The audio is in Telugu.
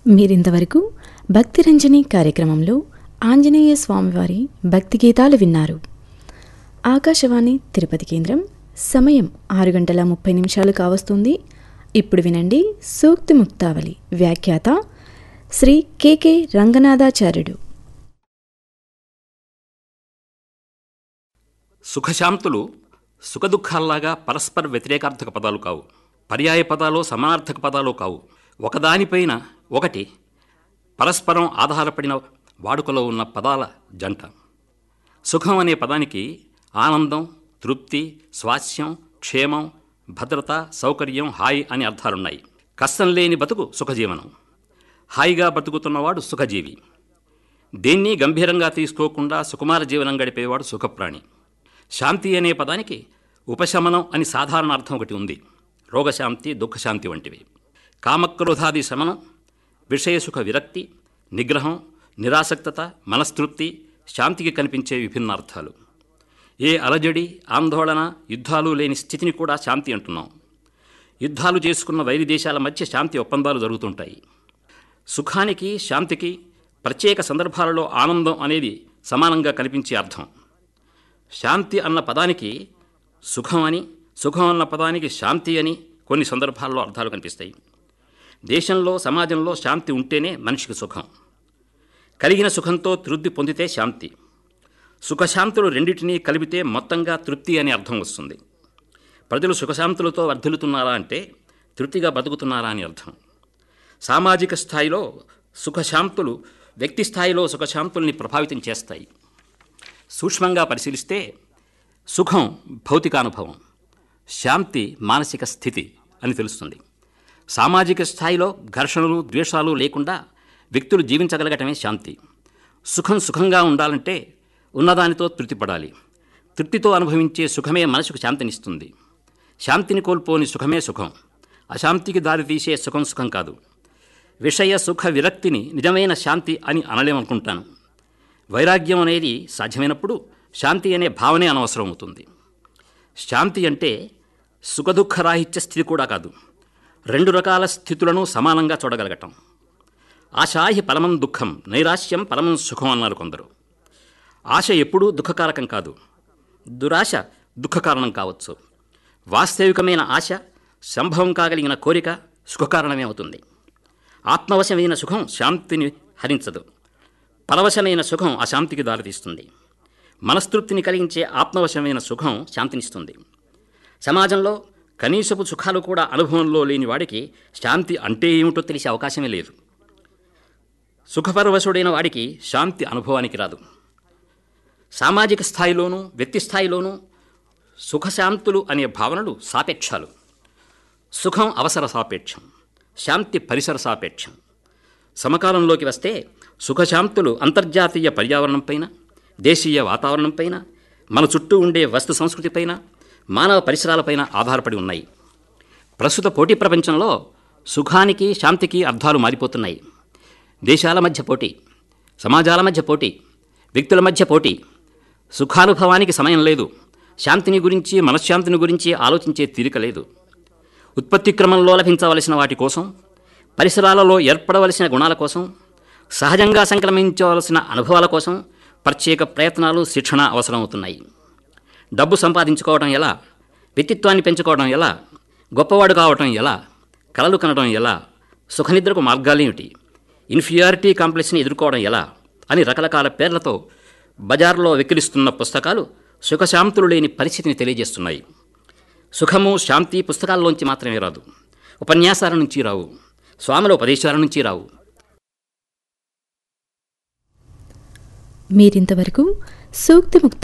మీరింతవరకు భక్తిరంజని కార్యక్రమంలో ఆంజనేయ స్వామివారి భక్తి గీతాలు విన్నారు ఆకాశవాణి తిరుపతి కేంద్రం సమయం ఆరు గంటల ముప్పై నిమిషాలు కావస్తుంది ఇప్పుడు వినండి సూక్తి ముక్తావళి వ్యాఖ్యాత శ్రీ కెకే రంగనాథాచార్యుడు సుఖశాంతులు సుఖదుఖాల్లాగా పరస్పర వ్యతిరేకార్థక పదాలు కావు పర్యాయ పదాలు సమానార్థక పదాలు కావు ఒకదానిపైన ఒకటి పరస్పరం ఆధారపడిన వాడుకలో ఉన్న పదాల జంట సుఖం అనే పదానికి ఆనందం తృప్తి స్వాస్యం క్షేమం భద్రత సౌకర్యం హాయి అనే అర్థాలున్నాయి కష్టం లేని బతుకు సుఖజీవనం హాయిగా బతుకుతున్నవాడు సుఖజీవి దేన్ని గంభీరంగా తీసుకోకుండా సుకుమార జీవనం గడిపేవాడు సుఖప్రాణి శాంతి అనే పదానికి ఉపశమనం అని సాధారణ అర్థం ఒకటి ఉంది రోగశాంతి దుఃఖశాంతి వంటివి కామక్రోధాది శమనం విషయసుఖ విరక్తి నిగ్రహం నిరాసక్తత మనస్తృప్తి శాంతికి కనిపించే విభిన్న అర్థాలు ఏ అలజడి ఆందోళన యుద్ధాలు లేని స్థితిని కూడా శాంతి అంటున్నాం యుద్ధాలు చేసుకున్న వైరి దేశాల మధ్య శాంతి ఒప్పందాలు జరుగుతుంటాయి సుఖానికి శాంతికి ప్రత్యేక సందర్భాలలో ఆనందం అనేది సమానంగా కనిపించే అర్థం శాంతి అన్న పదానికి సుఖం అని సుఖం అన్న పదానికి శాంతి అని కొన్ని సందర్భాల్లో అర్థాలు కనిపిస్తాయి దేశంలో సమాజంలో శాంతి ఉంటేనే మనిషికి సుఖం కలిగిన సుఖంతో తృప్తి పొందితే శాంతి సుఖశాంతులు రెండింటినీ కలిపితే మొత్తంగా తృప్తి అనే అర్థం వస్తుంది ప్రజలు సుఖశాంతులతో వర్ధిల్లుతున్నారా అంటే తృప్తిగా బతుకుతున్నారా అని అర్థం సామాజిక స్థాయిలో సుఖశాంతులు వ్యక్తి స్థాయిలో సుఖశాంతుల్ని ప్రభావితం చేస్తాయి సూక్ష్మంగా పరిశీలిస్తే సుఖం భౌతికానుభవం శాంతి మానసిక స్థితి అని తెలుస్తుంది సామాజిక స్థాయిలో ఘర్షణలు ద్వేషాలు లేకుండా వ్యక్తులు జీవించగలగటమే శాంతి సుఖం సుఖంగా ఉండాలంటే ఉన్నదానితో తృప్తిపడాలి తృప్తితో అనుభవించే సుఖమే మనసుకు శాంతినిస్తుంది శాంతిని కోల్పోని సుఖమే సుఖం అశాంతికి దారితీసే సుఖం సుఖం కాదు విషయ సుఖ విరక్తిని నిజమైన శాంతి అని అనలేమనుకుంటాను వైరాగ్యం అనేది సాధ్యమైనప్పుడు శాంతి అనే భావనే అనవసరం అవుతుంది శాంతి అంటే సుఖదుఖరాహిత్య స్థితి కూడా కాదు రెండు రకాల స్థితులను సమానంగా చూడగలగటం ఆశాహి పరమం దుఃఖం నైరాశ్యం పరమం సుఖం అన్నారు కొందరు ఆశ ఎప్పుడూ దుఃఖకారకం కాదు దురాశ దుఃఖకారణం కావచ్చు వాస్తవికమైన ఆశ సంభవం కాగలిగిన కోరిక సుఖకారణమే అవుతుంది ఆత్మవశమైన సుఖం శాంతిని హరించదు పరవశమైన సుఖం అశాంతికి దారితీస్తుంది మనస్తృప్తిని కలిగించే ఆత్మవశమైన సుఖం శాంతినిస్తుంది సమాజంలో కనీసపు సుఖాలు కూడా అనుభవంలో లేని వాడికి శాంతి అంటే ఏమిటో తెలిసే అవకాశమే లేదు సుఖపరవశుడైన వాడికి శాంతి అనుభవానికి రాదు సామాజిక స్థాయిలోనూ వ్యక్తి స్థాయిలోనూ సుఖశాంతులు అనే భావనలు సాపేక్షాలు సుఖం అవసర సాపేక్షం శాంతి పరిసర సాపేక్షం సమకాలంలోకి వస్తే సుఖశాంతులు అంతర్జాతీయ పర్యావరణంపైన దేశీయ వాతావరణంపైన మన చుట్టూ ఉండే వస్తు సంస్కృతిపైన మానవ పరిసరాలపైన ఆధారపడి ఉన్నాయి ప్రస్తుత పోటీ ప్రపంచంలో సుఖానికి శాంతికి అర్థాలు మారిపోతున్నాయి దేశాల మధ్య పోటీ సమాజాల మధ్య పోటీ వ్యక్తుల మధ్య పోటీ సుఖానుభవానికి సమయం లేదు శాంతిని గురించి మనశ్శాంతిని గురించి ఆలోచించే తీరిక లేదు ఉత్పత్తి క్రమంలో లభించవలసిన వాటి కోసం పరిసరాలలో ఏర్పడవలసిన గుణాల కోసం సహజంగా సంక్రమించవలసిన అనుభవాల కోసం ప్రత్యేక ప్రయత్నాలు శిక్షణ అవసరమవుతున్నాయి డబ్బు సంపాదించుకోవడం ఎలా వ్యక్తిత్వాన్ని పెంచుకోవడం ఎలా గొప్పవాడు కావటం ఎలా కలలు కనడం ఎలా సుఖనిద్రకు మార్గాలేమిటి ఇన్ఫీరియారిటీ కాంప్లెక్స్ని ఎదుర్కోవడం ఎలా అని రకరకాల పేర్లతో బజార్లో వెక్కిరిస్తున్న పుస్తకాలు సుఖశాంతులు లేని పరిస్థితిని తెలియజేస్తున్నాయి సుఖము శాంతి పుస్తకాల్లోంచి మాత్రమే రాదు ఉపన్యాసాల నుంచి రావు స్వాముల ఉపదేశాల నుంచి రావు మీరింతవరకు సూక్తి ముక్త